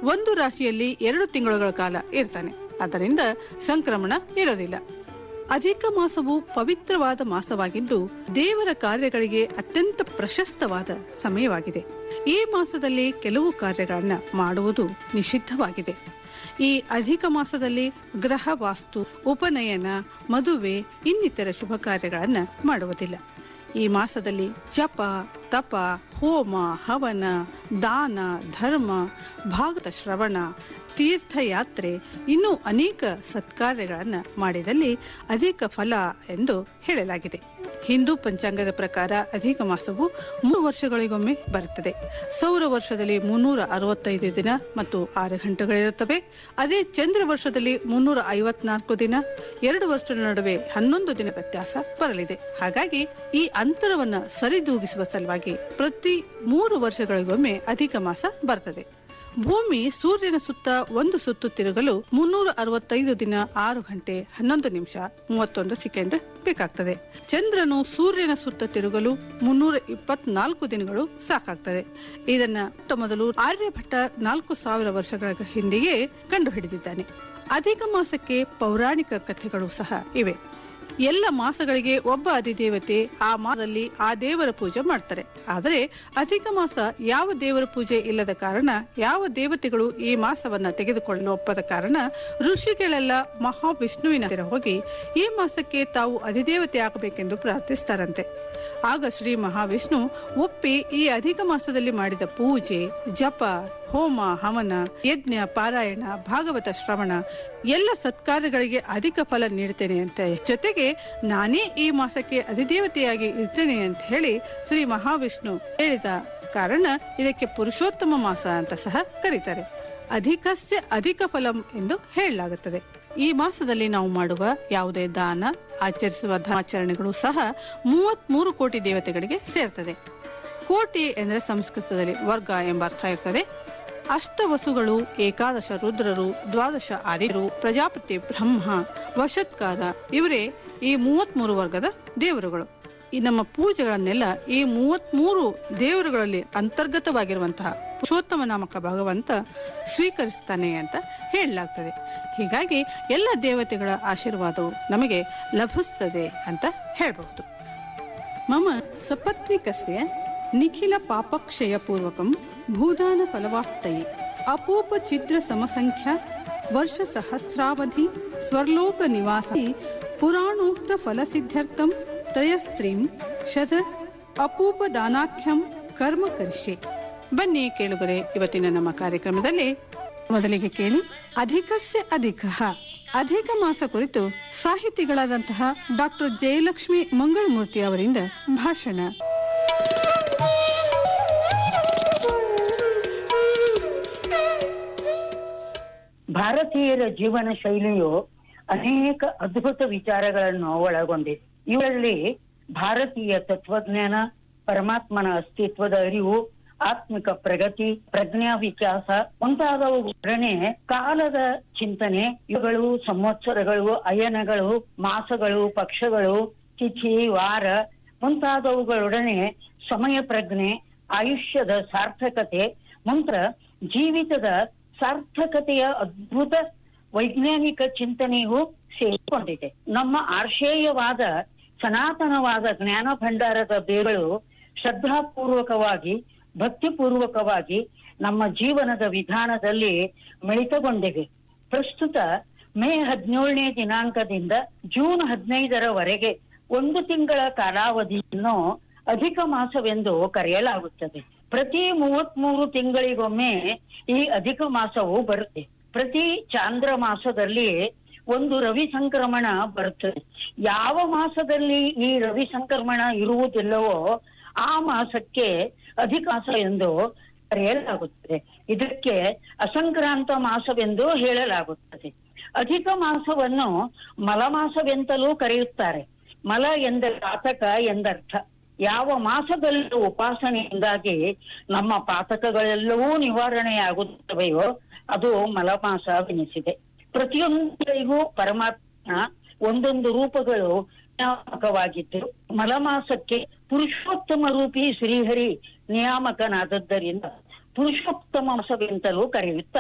ಒಂದು ರಾಶಿಯಲ್ಲಿ ಎರಡು ತಿಂಗಳುಗಳ ಕಾಲ ಇರ್ತಾನೆ ಆದ್ದರಿಂದ ಸಂಕ್ರಮಣ ಇರೋದಿಲ್ಲ ಅಧಿಕ ಮಾಸವು ಪವಿತ್ರವಾದ ಮಾಸವಾಗಿದ್ದು ದೇವರ ಕಾರ್ಯಗಳಿಗೆ ಅತ್ಯಂತ ಪ್ರಶಸ್ತವಾದ ಸಮಯವಾಗಿದೆ ಈ ಮಾಸದಲ್ಲಿ ಕೆಲವು ಕಾರ್ಯಗಳನ್ನ ಮಾಡುವುದು ನಿಷಿದ್ಧವಾಗಿದೆ ಈ ಅಧಿಕ ಮಾಸದಲ್ಲಿ ಗ್ರಹ ವಾಸ್ತು ಉಪನಯನ ಮದುವೆ ಇನ್ನಿತರ ಶುಭ ಕಾರ್ಯಗಳನ್ನ ಮಾಡುವುದಿಲ್ಲ ಈ ಮಾಸದಲ್ಲಿ ಜಪ ತಪ ಹೋಮ ಹವನ ದಾನ ಧರ್ಮ ಭಾಗದ ಶ್ರವಣ ತೀರ್ಥಯಾತ್ರೆ ಇನ್ನೂ ಅನೇಕ ಸತ್ಕಾರ್ಯಗಳನ್ನು ಮಾಡಿದಲ್ಲಿ ಅಧಿಕ ಫಲ ಎಂದು ಹೇಳಲಾಗಿದೆ ಹಿಂದೂ ಪಂಚಾಂಗದ ಪ್ರಕಾರ ಅಧಿಕ ಮಾಸವು ಮೂರು ವರ್ಷಗಳಿಗೊಮ್ಮೆ ಬರುತ್ತದೆ ಸೌರ ವರ್ಷದಲ್ಲಿ ಮುನ್ನೂರ ಅರವತ್ತೈದು ದಿನ ಮತ್ತು ಆರು ಗಂಟೆಗಳಿರುತ್ತವೆ ಅದೇ ಚಂದ್ರ ವರ್ಷದಲ್ಲಿ ಮುನ್ನೂರ ಐವತ್ನಾಲ್ಕು ದಿನ ಎರಡು ವರ್ಷದ ನಡುವೆ ಹನ್ನೊಂದು ದಿನ ವ್ಯತ್ಯಾಸ ಬರಲಿದೆ ಹಾಗಾಗಿ ಈ ಅಂತರವನ್ನ ಸರಿದೂಗಿಸುವ ಸಲುವಾಗಿ ಪ್ರತಿ ಮೂರು ವರ್ಷಗಳಿಗೊಮ್ಮೆ ಅಧಿಕ ಮಾಸ ಬರ್ತದೆ ಭೂಮಿ ಸೂರ್ಯನ ಸುತ್ತ ಒಂದು ಸುತ್ತು ತಿರುಗಲು ಮುನ್ನೂರ ಅರವತ್ತೈದು ದಿನ ಆರು ಗಂಟೆ ಹನ್ನೊಂದು ನಿಮಿಷ ಮೂವತ್ತೊಂದು ಸೆಕೆಂಡ್ ಬೇಕಾಗ್ತದೆ ಚಂದ್ರನು ಸೂರ್ಯನ ಸುತ್ತ ತಿರುಗಲು ಮುನ್ನೂರ ಇಪ್ಪತ್ನಾಲ್ಕು ದಿನಗಳು ಸಾಕಾಗ್ತದೆ ಇದನ್ನ ಮೊಟ್ಟ ಮೊದಲು ಆರ್ಯಭಟ್ಟ ನಾಲ್ಕು ಸಾವಿರ ವರ್ಷಗಳ ಹಿಂದೆಯೇ ಕಂಡುಹಿಡಿದಿದ್ದಾನೆ ಅಧಿಕ ಮಾಸಕ್ಕೆ ಪೌರಾಣಿಕ ಕಥೆಗಳು ಸಹ ಇವೆ ಎಲ್ಲ ಮಾಸಗಳಿಗೆ ಒಬ್ಬ ಅಧಿದೇವತೆ ಆ ಮಾಸದಲ್ಲಿ ಆ ದೇವರ ಪೂಜೆ ಮಾಡ್ತಾರೆ ಆದರೆ ಅಧಿಕ ಮಾಸ ಯಾವ ದೇವರ ಪೂಜೆ ಇಲ್ಲದ ಕಾರಣ ಯಾವ ದೇವತೆಗಳು ಈ ಮಾಸವನ್ನ ತೆಗೆದುಕೊಳ್ಳಲು ಒಪ್ಪದ ಕಾರಣ ಋಷಿಗಳೆಲ್ಲ ಮಹಾವಿಷ್ಣುವಿನ ಹತ್ತಿರ ಹೋಗಿ ಈ ಮಾಸಕ್ಕೆ ತಾವು ಅಧಿದೇವತೆ ಆಗಬೇಕೆಂದು ಪ್ರಾರ್ಥಿಸ್ತಾರಂತೆ ಆಗ ಶ್ರೀ ಮಹಾವಿಷ್ಣು ಒಪ್ಪಿ ಈ ಅಧಿಕ ಮಾಸದಲ್ಲಿ ಮಾಡಿದ ಪೂಜೆ ಜಪ ಹೋಮ ಹವನ ಯಜ್ಞ ಪಾರಾಯಣ ಭಾಗವತ ಶ್ರವಣ ಎಲ್ಲ ಸತ್ಕಾರ್ಯಗಳಿಗೆ ಅಧಿಕ ಫಲ ನೀಡ್ತೇನೆ ಅಂತ ಜೊತೆಗೆ ನಾನೇ ಈ ಮಾಸಕ್ಕೆ ಅಧಿದೇವತೆಯಾಗಿ ಇರ್ತೇನೆ ಅಂತ ಹೇಳಿ ಶ್ರೀ ಮಹಾವಿಷ್ಣು ಹೇಳಿದ ಕಾರಣ ಇದಕ್ಕೆ ಪುರುಷೋತ್ತಮ ಮಾಸ ಅಂತ ಸಹ ಕರೀತಾರೆ ಅಧಿಕಸ್ಯ ಅಧಿಕ ಫಲಂ ಎಂದು ಹೇಳಲಾಗುತ್ತದೆ ಈ ಮಾಸದಲ್ಲಿ ನಾವು ಮಾಡುವ ಯಾವುದೇ ದಾನ ಆಚರಿಸುವ ಧರ್ಮಾಚರಣೆಗಳು ಸಹ ಮೂವತ್ತ್ ಮೂರು ಕೋಟಿ ದೇವತೆಗಳಿಗೆ ಸೇರ್ತದೆ ಕೋಟಿ ಎಂದರೆ ಸಂಸ್ಕೃತದಲ್ಲಿ ವರ್ಗ ಎಂಬ ಅರ್ಥ ಇರ್ತದೆ ಅಷ್ಟವಸುಗಳು ಏಕಾದಶ ರುದ್ರರು ದ್ವಾದಶ ಆದಿರು ಪ್ರಜಾಪತಿ ಬ್ರಹ್ಮ ವಶತ್ಕಾರ ಇವರೇ ಈ ಮೂವತ್ಮೂರು ವರ್ಗದ ದೇವರುಗಳು ಈ ನಮ್ಮ ಪೂಜೆಗಳನ್ನೆಲ್ಲ ಈ ಮೂವತ್ಮೂರು ದೇವರುಗಳಲ್ಲಿ ಅಂತರ್ಗತವಾಗಿರುವಂತಹ ಪುರುಷೋತ್ತಮ ನಾಮಕ ಭಗವಂತ ಸ್ವೀಕರಿಸ್ತಾನೆ ಅಂತ ಹೇಳಲಾಗ್ತದೆ ಹೀಗಾಗಿ ಎಲ್ಲ ದೇವತೆಗಳ ಆಶೀರ್ವಾದವು ನಮಗೆ ಲಭಿಸ್ತದೆ ಅಂತ ಹೇಳಬಹುದು ಮಮ ಸಪತ್ನಿಕಸ್ಯ ನಿಖಿಲ ಪಾಪಕ್ಷಯ ಪೂರ್ವಕಂ ಭೂದಾನ ಫಲವಾಪ್ತಯೇ ಅಪೋಪ ಛಿದ್ರ ಸಮಸಂಖ್ಯಾ ವರ್ಷ ಸಹಸ್ರಾವಧಿ ಸ್ವರ್ಲೋಕ ನಿವಾಸಿ ಪುರಾಣೋಕ್ತ ಫಲಸಿದ್ಧ್ಯರ್ಥಂ ತ್ರಯಸ್ತ್ರೀಂ ಶತ ಅಪೂಪ ದಾನಾಖ್ಯಂ ಕರ್ಮ ಕರಿಷ್ಯೆ ಬನ್ನಿ ಕೇಳುಗರೆ ಇವತ್ತಿನ ನಮ್ಮ ಕಾರ್ಯಕ್ರಮದಲ್ಲಿ ಮೊದಲಿಗೆ ಕೇಳಿ ಅಧಿಕಸ್ಯ ಅಧಿಕ ಅಧಿಕ ಮಾಸ ಕುರಿತು ಸಾಹಿತಿಗಳಾದಂತಹ ಡಾಕ್ಟರ್ ಜಯಲಕ್ಷ್ಮಿ ಮಂಗಳಮೂರ್ತಿ ಅವರಿಂದ ಭಾಷಣ ಭಾರತೀಯರ ಜೀವನ ಶೈಲಿಯು ಅನೇಕ ಅದ್ಭುತ ವಿಚಾರಗಳನ್ನು ಒಳಗೊಂಡಿದೆ ಇವರಲ್ಲಿ ಭಾರತೀಯ ತತ್ವಜ್ಞಾನ ಪರಮಾತ್ಮನ ಅಸ್ತಿತ್ವದ ಅರಿವು ಆತ್ಮಿಕ ಪ್ರಗತಿ ಪ್ರಜ್ಞಾ ವಿಕಾಸ ಮುಂತಾದವುಗಳನ್ನೇ ಕಾಲದ ಚಿಂತನೆ ಇವುಗಳು ಸಂವತ್ಸರಗಳು ಅಯನಗಳು ಮಾಸಗಳು ಪಕ್ಷಗಳು ತಿಥಿ ವಾರ ಮುಂತಾದವುಗಳೊಡನೆ ಸಮಯ ಪ್ರಜ್ಞೆ ಆಯುಷ್ಯದ ಸಾರ್ಥಕತೆ ಮುಂತ್ರ ಜೀವಿತದ ಸಾರ್ಥಕತೆಯ ಅದ್ಭುತ ವೈಜ್ಞಾನಿಕ ಚಿಂತನೆಯೂ ಸೇರಿಕೊಂಡಿದೆ ನಮ್ಮ ಆರ್ಷೇಯವಾದ ಸನಾತನವಾದ ಜ್ಞಾನ ಭಂಡಾರದ ಬೇರುಗಳು ಶ್ರದ್ಧಾಪೂರ್ವಕವಾಗಿ ಭಕ್ತಿಪೂರ್ವಕವಾಗಿ ನಮ್ಮ ಜೀವನದ ವಿಧಾನದಲ್ಲಿ ಮಿಳಿತಗೊಂಡಿವೆ ಪ್ರಸ್ತುತ ಮೇ ಹದಿನೇಳನೇ ದಿನಾಂಕದಿಂದ ಜೂನ್ ಹದಿನೈದರವರೆಗೆ ಒಂದು ತಿಂಗಳ ಕಾಲಾವಧಿಯನ್ನು ಅಧಿಕ ಮಾಸವೆಂದು ಕರೆಯಲಾಗುತ್ತದೆ ಪ್ರತಿ ಮೂವತ್ಮೂರು ತಿಂಗಳಿಗೊಮ್ಮೆ ಈ ಅಧಿಕ ಮಾಸವು ಬರುತ್ತೆ ಪ್ರತಿ ಚಾಂದ್ರ ಮಾಸದಲ್ಲಿ ಒಂದು ರವಿ ಸಂಕ್ರಮಣ ಬರುತ್ತದೆ ಯಾವ ಮಾಸದಲ್ಲಿ ಈ ರವಿ ಸಂಕ್ರಮಣ ಇರುವುದಿಲ್ಲವೋ ಆ ಮಾಸಕ್ಕೆ ಅಧಿಕ ಮಾಸ ಎಂದು ಕರೆಯಲಾಗುತ್ತದೆ ಇದಕ್ಕೆ ಅಸಂಕ್ರಾಂತ ಮಾಸವೆಂದು ಹೇಳಲಾಗುತ್ತದೆ ಅಧಿಕ ಮಾಸವನ್ನು ಮಲಮಾಸವೆಂತಲೂ ಕರೆಯುತ್ತಾರೆ ಮಲ ಎಂದರೆ ಪಾತಕ ಎಂದರ್ಥ ಯಾವ ಮಾಸದಲ್ಲಿ ಉಪಾಸನೆಯಿಂದಾಗಿ ನಮ್ಮ ಪಾತಕಗಳೆಲ್ಲವೂ ನಿವಾರಣೆಯಾಗುತ್ತವೆಯೋ ಅದು ಮಲಮಾಸವೆನಿಸಿದೆ ಪ್ರತಿಯೊಂದರಿಗೂ ಪರಮಾತ್ಮ ಒಂದೊಂದು ರೂಪಗಳು ನಿಯಾಮಕವಾಗಿದ್ದು ಮಲಮಾಸಕ್ಕೆ ಪುರುಷೋತ್ತಮ ರೂಪಿ ಶ್ರೀಹರಿ ನಿಯಾಮಕನಾದದ್ದರಿಂದ ಪುರುಷೋತ್ತಮ ಮಾಸವೆಂತಲೂ ಕರೆಯುತ್ತಾರೆ